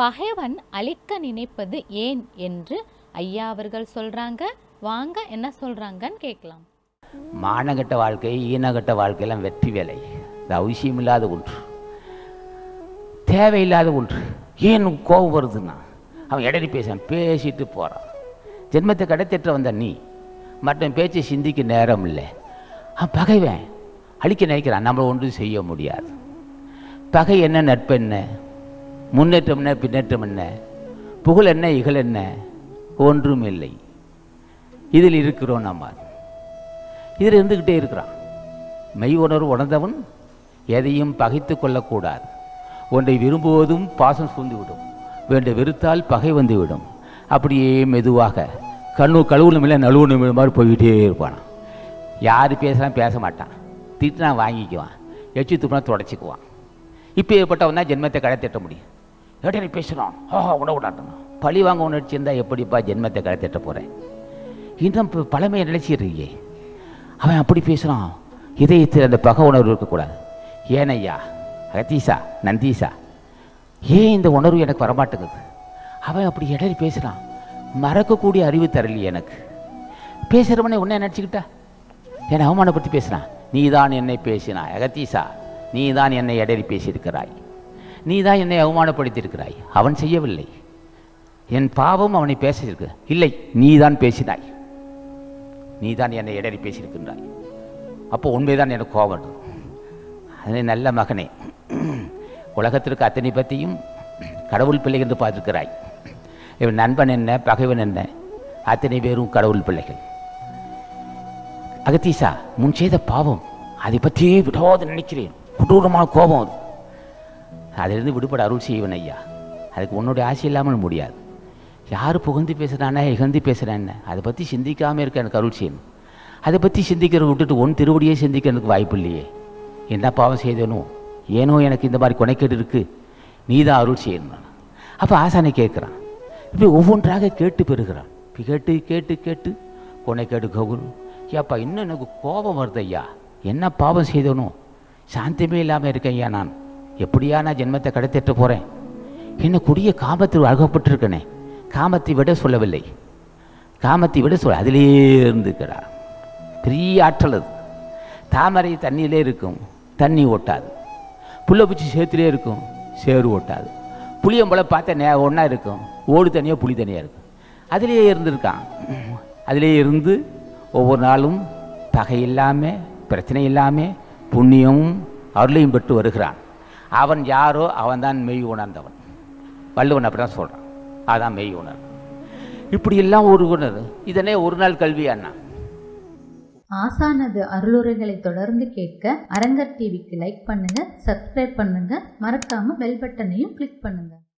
பகைவன் அழிக்க நினைப்பது ஏன் என்று ஐயா அவர்கள் சொல்றாங்க வாங்க என்ன சொல்றாங்கன்னு கேட்கலாம் மானகட்ட வாழ்க்கை ஈனகட்ட வாழ்க்கையெல்லாம் வெற்றி வேலை இது அவசியமில்லாத ஒன்று தேவையில்லாத ஒன்று ஏன் கோபம் வருதுன்னா அவன் இடறி பேசான் பேசிட்டு போகிறான் ஜென்மத்தை கடைத்தெற்ற வந்த நீ மற்றவன் பேச்சை சிந்திக்க நேரம் இல்லை அவன் பகைவன் அழிக்க நினைக்கிறான் நம்மளை ஒன்றும் செய்ய முடியாது பகை என்ன நட்பு என்ன முன்னேற்றம் என்ன பின்னேற்றம் என்ன புகழ் என்ன இகழ் என்ன ஒன்றும் இல்லை இதில் இருக்கிறோம் நம்ம இதில் இருந்துக்கிட்டே இருக்கிறான் மெய் உணர்வு உணர்ந்தவன் எதையும் பகைத்து கொள்ளக்கூடாது ஒன்றை விரும்புவதும் பாசம் சூழ்ந்துவிடும் வேண்ட வெறுத்தால் பகை வந்துவிடும் அப்படியே மெதுவாக கண்ணு கழுவுணும் இல்லை நழுவுணும் இல்லை மாதிரி போய்கிட்டே இருப்பானான் யார் பேசலாம் பேச மாட்டான் திட்டுனா வாங்கிக்குவான் எச்சு துப்புனா தொடச்சிக்குவான் இப்போ ஏற்பட்டவன் தான் ஜென்மத்தை கடை திட்ட முடியும் ஏட்டா நீ பேசுகிறான் ஆஹா உணவு விடாட்டணும் பழி வாங்க உணர்ச்சி இருந்தால் எப்படிப்பா ஜென்மத்தை கடை திட்ட போகிறேன் இன்னும் இப்போ பழமையை நினைச்சிடுறியே அவன் அப்படி பேசுகிறான் இதயத்தில் அந்த பகை உணர்வு இருக்கக்கூடாது ஏன் ஐயா ரத்தீசா நந்தீசா ஏன் இந்த உணர்வு எனக்கு வரமாட்டேங்குது அவன் அப்படி இடறி பேசுகிறான் மறக்கக்கூடிய அறிவு தரலையே எனக்கு பேசுகிறவனே உன்னை நினச்சிக்கிட்டா என்னை அவமானப்படுத்தி பேசுகிறான் நீ தான் என்னை பேசினாய் அகத்தீசா நீ தான் என்னை இடறி பேசியிருக்கிறாய் நீ தான் என்னை அவமானப்படுத்தியிருக்கிறாய் அவன் செய்யவில்லை என் பாவம் அவனை பேசியிருக்கு இல்லை நீ தான் பேசினாய் நீ தான் என்னை இடறி பேசியிருக்கின்றாய் அப்போ உண்மைதான் எனக்கு கோபம் வந்தது. அது நல்ல மகனே உலகத்திற்கு அத்தனை பற்றியும் கடவுள் பிள்ளை என்று பார்த்திருக்கிறாய் இவன் நண்பன் என்ன பகைவன் என்ன அத்தனை பேரும் கடவுள் பிள்ளைகள் அகத்தீசா முன் செய்த பாவம் அதை பற்றியே விடாது நினைக்கிறேன் கொடூரமான கோபம் அது அதிலிருந்து விடுபட அருள் செய்வன் ஐயா அதுக்கு உன்னுடைய ஆசை இல்லாமல் முடியாது யார் புகழ்ந்து பேசுகிறானே இகழ்ந்து பேசுகிறானே அதை பற்றி சிந்திக்காமல் இருக்க எனக்கு அருள் செய்யணும் அதை பற்றி சிந்திக்கிறத விட்டுட்டு உன் திருவடியே சிந்திக்க எனக்கு வாய்ப்பு இல்லையே என்ன பாவம் செய்தனோ ஏனோ எனக்கு இந்த மாதிரி கொனைக்கேடு இருக்குது நீ தான் அருள் செய்யணும் அப்போ ஆசானை கேட்குறான் இப்படி ஒவ்வொன்றாக கேட்டு பெறுகிறான் இப்படி கேட்டு கேட்டு கேட்டு கொனைக்கேடு கவுல் ஏப்பா இன்னும் எனக்கு கோபம் வருது ஐயா என்ன பாவம் செய்தனோ சாந்தமே இல்லாமல் இருக்கேன் ஐயா நான் எப்படியா நான் ஜென்மத்தை கடத்திட்டு போகிறேன் என்ன கொடிய காமத்தில் அழகப்பட்டிருக்கனே காமத்தை விட சொல்லவில்லை காமத்தை விட சொல்ல அதிலேயே இருந்துக்கிறா பெரிய ஆற்றல் அது தாமரை தண்ணியிலே இருக்கும் தண்ணி ஓட்டாது புல்லை பூச்சி சேத்துலேயே இருக்கும் சேறு ஓட்டாது புளியம்பழம் பார்த்தா நே ஒன்றா இருக்கும் ஓடு தனியாக புளி தனியாக இருக்கும் அதிலேயே இருந்திருக்கான் அதிலேயே இருந்து ஒவ்வொரு நாளும் பகை இல்லாமல் பிரச்சனை இல்லாமல் புண்ணியமும் அருளையும் பெற்று வருகிறான் அவன் யாரோ அவன்தான் மெய் உணர்ந்தவன் வள்ளுவன் அப்படி தான் சொல்கிறான் அதான் மெய் உணர்வு இப்படியெல்லாம் ஒரு உணர்வு இதனே ஒரு நாள் கல்வி அண்ணா ஆசானது அருளுரைகளை தொடர்ந்து கேட்க அரங்கர் டிவிக்கு லைக் பண்ணுங்க சப்ஸ்கிரைப் பண்ணுங்க மறக்காம பெல் பட்டனையும் கிளிக் பண்ணுங்க